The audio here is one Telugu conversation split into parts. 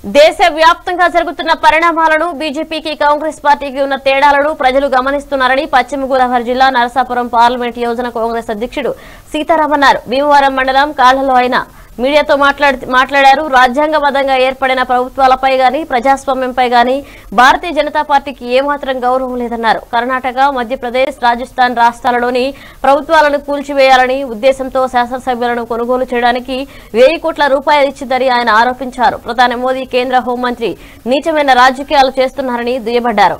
దేశ వ్యాప్తంగా జరుగుతున్న పరిణామాలను బీజేపీకి కాంగ్రెస్ పార్టీకి ఉన్న తేడాలను ప్రజలు గమనిస్తున్నారని పశ్చిమ గోదావరి జిల్లా నరసాపురం పార్లమెంట్ యోజన కాంగ్రెస్ అధ్యక్షుడు సీతారాం అన్నారు భీమవరం మండలం కాళ్లలో ఆయన మీడియాతో మాట్లాడి మాట్లాడారు రాజ్యాంగబద్ధంగా ఏర్పడిన ప్రభుత్వాలపై గాని ప్రజాస్వామ్యంపై గాని భారతీయ జనతా పార్టీకి ఏమాత్రం గౌరవం లేదన్నారు కర్ణాటక మధ్యప్రదేశ్ రాజస్థాన్ రాష్ట్రాలలోని ప్రభుత్వాలను కూల్చివేయాలని ఉద్దేశంతో శాసనసభ్యులను కొనుగోలు చేయడానికి వెయ్యి కోట్ల రూపాయలు ఇచ్చిందని ఆయన ఆరోపించారు ప్రధాని మోదీ కేంద్ర హోంమంత్రి నీచమైన రాజకీయాలు చేస్తున్నారని దుయ్యబడ్డారు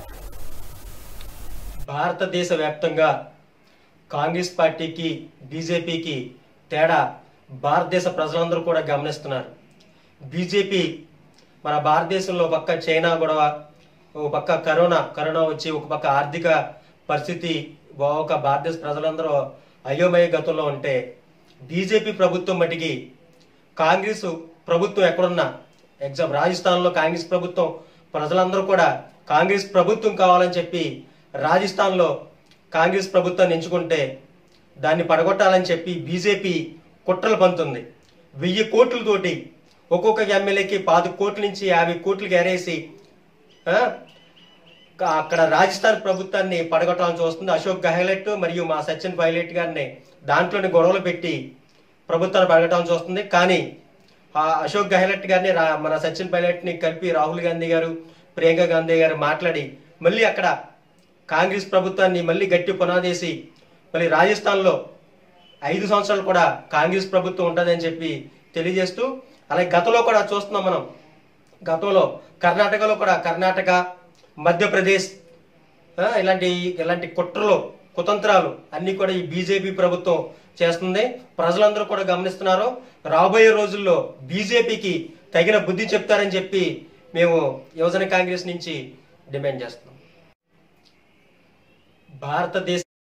భారతదేశ వ్యాప్తంగా కాంగ్రెస్ పార్టీకి బీజేపీకి తేడా భారతదేశ ప్రజలందరూ కూడా గమనిస్తున్నారు బీజేపీ మన భారతదేశంలో ఒక పక్క చైనా గొడవ ఒక పక్క కరోనా కరోనా వచ్చి ఒక పక్క ఆర్థిక పరిస్థితి ఒక భారతదేశ ప్రజలందరూ అయోమయ గతంలో ఉంటే బీజేపీ ప్రభుత్వం మటుకి కాంగ్రెస్ ప్రభుత్వం ఎక్కడున్నా ఎగ్జామ్ రాజస్థాన్లో కాంగ్రెస్ ప్రభుత్వం ప్రజలందరూ కూడా కాంగ్రెస్ ప్రభుత్వం కావాలని చెప్పి రాజస్థాన్లో కాంగ్రెస్ ప్రభుత్వాన్ని ఎంచుకుంటే దాన్ని పడగొట్టాలని చెప్పి బీజేపీ కుట్రలు పంతుంది వెయ్యి కోట్లతోటి ఒక్కొక్క ఎమ్మెల్యేకి పాతి కోట్ల నుంచి యాభై కోట్లకి ఎరేసి ఆ, క- అక్కడ రాజస్థాన్ ప్రభుత్వాన్ని పడగొట్టాలని చూస్తుంది అశోక్ గెహ్లట్ మరియు మా సచిన్ పైలట్ గారిని దాంట్లోని గొడవలు పెట్టి ప్రభుత్వాన్ని పడగొట్టాలని చూస్తుంది కానీ ఆ అశోక్ గెహ్లట్ గారిని రా- మన సచిన్ పైలట్ ని కలిపి రాహుల్ గాంధీ గారు ప్రియాంక గాంధీ గారు మాట్లాడి మళ్ళీ అక్కడ కాంగ్రెస్ ప్రభుత్వాన్ని మళ్ళీ గట్టి పునాదేసి మళ్ళీ రాజస్థాన్లో ఐదు సంవత్సరాలు కూడా కాంగ్రెస్ ప్రభుత్వం ఉంటుందని చెప్పి తెలియజేస్తూ అలాగే గతంలో కూడా చూస్తున్నాం మనం గతంలో కర్ణాటకలో కూడా కర్ణాటక మధ్యప్రదేశ్ ఆ, ఇలాంటి ఇలాంటి కుట్రలు కుతంత్రాలు అన్ని కూడా ఈ బీజేపీ ప్రభుత్వం చేస్తుంది ప్రజలందరూ కూడా గమనిస్తున్నారు రాబోయే రోజుల్లో బీజేపీకి తగిన బుద్ధి చెప్తారని చెప్పి మేము యువజన కాంగ్రెస్ నుంచి డిమాండ్ చేస్తున్నాం భారతదేశ